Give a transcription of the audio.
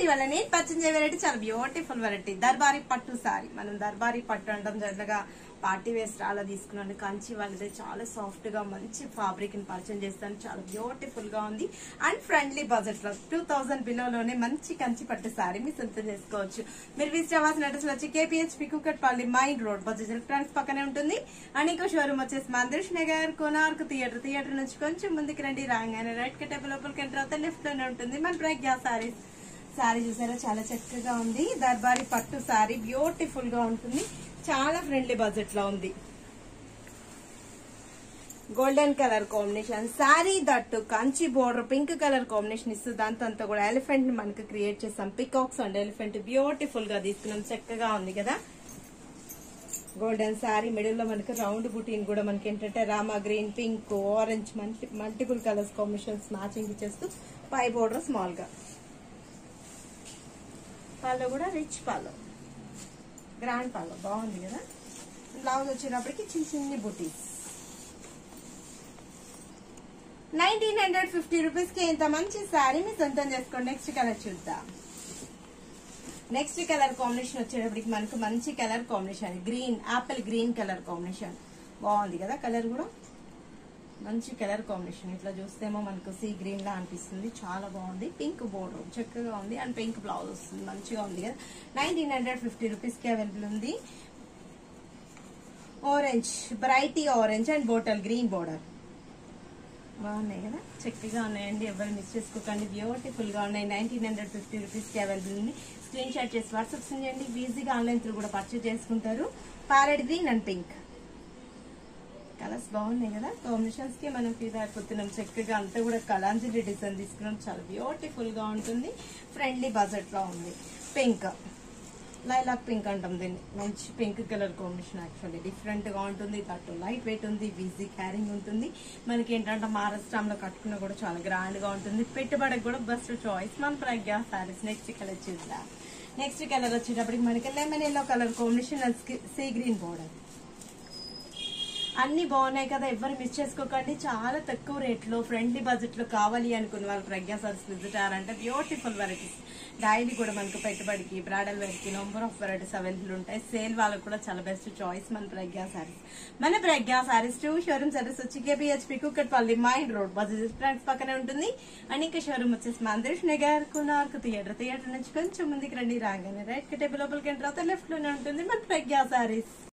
ఇవాళ నేను purchase variety చాలా బ్యూటిఫుల్ వెరైటీ దర్బారీ పట్టు సారీ మనం దర్బారీ పట్టు అంటాం జనరల్గా పార్టీ వేస్ట్ అలా తీసుకున్నాను కంచి వాళ్ళది చాలా సాఫ్ట్ గా మంచి ఫ్యాబ్రిక్ ని పరిచయం చేస్తాను చాలా బ్యూటిఫుల్ గా ఉంది అండ్ ఫ్రెండ్లీ బడ్జెట్ లో టూ థౌసండ్ బిలోలోనే మంచి కంచి పట్టు సారీ మీ సొంతం చేసుకోవచ్చు మీరు విజిట్ అవ్వాల్సిన అడ్రస్ వచ్చి KPHB Kukatpally main road Bajaj electronics పక్కనే ఉంటుంది అండ్ ఇంకో షోరూమ్ వచ్చేసి మందిర్ష్ నగర్ కోనార్క్ థియేటర్ థియేటర్ నుంచి కొంచెం ముందుకు రండి రాగానే రైట్ కట్టేపు లోపలికి ఎంటర్ అవుతే లెఫ్ట్ లోనే ఉంటుంది మన ప్రజ్ఞా సారీస్ సారీ చూసారా చాలా చక్కగా ఉంది దర్బారీ పట్టు సారీ బ్యూటిఫుల్ గా ఉంటుంది చాలా ఫ్రెండ్లీ బడ్జెట్ లో ఉంది golden colour combination sari that Kanchi border pink colour combination ఇస్తూ దాంతో అంతా కూడా ఎలిఫెంట్ ని మనకు క్రియేట్ చేసాం పికాక్స్ అండ్ ఎలిఫెంట్ బ్యూటిఫుల్ గా తీసుకున్నాం చక్కగా ఉంది కదా గోల్డెన్ సారీ మిడిల్ లో మనకి రౌండ్ బుటీన్ కూడా మనకి ఏంటంటే Rama green pink orange multi multiple colours combinations matching ఇచ్చేస్తూ పై బోర్డర్ స్మాల్ గా పళ్ళు కూడా రిచ్ పళ్ళు గ్రాండ్ పళ్ళు బాగుంది కదా బ్లౌజ్ వచ్చేటప్పటికి చిన్న చిన్ని బుటీస్ నైన్టీన్ హండ్రెడ్ ఫిఫ్టీ రూపీస్ కి ఇంత మంచి శారీ మీ సొంతం చేసుకోండి నెక్స్ట్ కలర్ చూద్దాం నెక్స్ట్ కలర్ కాంబినేషన్ వచ్చేటప్పటికి మనకు మంచి colour combination green apple green colour combination బాగుంది కదా కలర్ కూడా మంచి కలర్ కాంబినేషన్ ఇట్లా చూస్తేమో మనకు సీ గ్రీన్ లా అనిపిస్తుంది చాలా బాగుంది పింక్ బోర్డర్ చక్కగా ఉంది అండ్ పింక్ బ్లౌజ్ వస్తుంది మంచిగా ఉంది కదా నైన్టీన్ హండ్రెడ్ ఫిఫ్టీ రూపీస్ కి అవైలబుల్ ఉంది ఆరెంజ్ బ్రైటీ orange and bottle green border బాగున్నాయి కదా చక్కగా ఉన్నాయండి ఎవరు మిస్ చేసుకోకండి బ్యూటిఫుల్ గా ఉన్నాయి నైన్టీన్ హండ్రెడ్ ఫిఫ్టీ రూపీస్ కి అవైలబుల్ ఉంది స్క్రీన్ షాట్ చేసి వాట్సాప్ చేయండి ఈజీగా ఆన్లైన్ త్రూ కూడా పర్చేజ్ చేసుకుంటారు parrot green and pink colours బాగున్నాయి కదా కాంబినేషన్స్ కి మనం ఫీల్ అయిపోతున్నాం చక్కగా అంతా కూడా కలాంజలి డిజైన్ తీసుకున్నాం చాలా బ్యూటిఫుల్ గా ఉంటుంది ఫ్రెండ్లీ బజెట్ లో ఉంది పింక్ లైలాక్ పింక్ అంటాం దీన్ని మంచి pink colour combination actually different గా ఉంటుంది దట్టు లైట్ వెయిట్ ఉంది ఈజీ క్యారింగ్ ఉంటుంది మనకి ఏంటంటే మహారాష్ట్రంలో కట్టుకున్న కూడా చాలా గ్రాండ్ గా ఉంటుంది పెట్టుబడికి కూడా బెస్ట్ చాయిస్ మన ప్రజ్ఞా సారీస్ నెక్స్ట్ కలర్ చూద్దాం నెక్స్ట్ కలర్ వచ్చేటప్పటికి మనకి lemon yellow colour combination sea green border అన్ని బాగున్నాయి కదా ఎవరు మిస్ చేసుకోకండి చాలా తక్కువ రేట్ లో ఫ్రెండ్లీ బడ్జెట్ లో కావాలి అనుకున్న వాళ్ళు ప్రజ్ఞా సర్స్ విజిట్ అయ్యారంటే బ్యూటిఫుల్ వెరైటీస్ డైలీ కూడా మనకు పెట్టుబడికి బ్రాడల్ వేర్ కి నంబర్ ఆఫ్ వెరైటీస్ అవైలబుల్ ఉంటాయి సేల్ వాళ్ళకు కూడా చాలా బెస్ట్ చాయిస్ మన ప్రజ్ఞా సారీస్ మన Pragna saris two showroom service వచ్చి KPHB Kukatpally main road Bajaj friends పక్కనే ఉంటుంది అండ్ ఇంకా షోరూమ్ వచ్చేసి మందిర్ష్ నగర్ కునార్క్ థియేటర్ థియేటర్ నుంచి కొంచెం ముందుకు రండి రాగానే రైట్ కి టేబుల్ లోపలికి ఎంటర్ అవుతే లెఫ్ట్ లోనే ఉంటుంది మన ప్రజ్ఞా సారీస్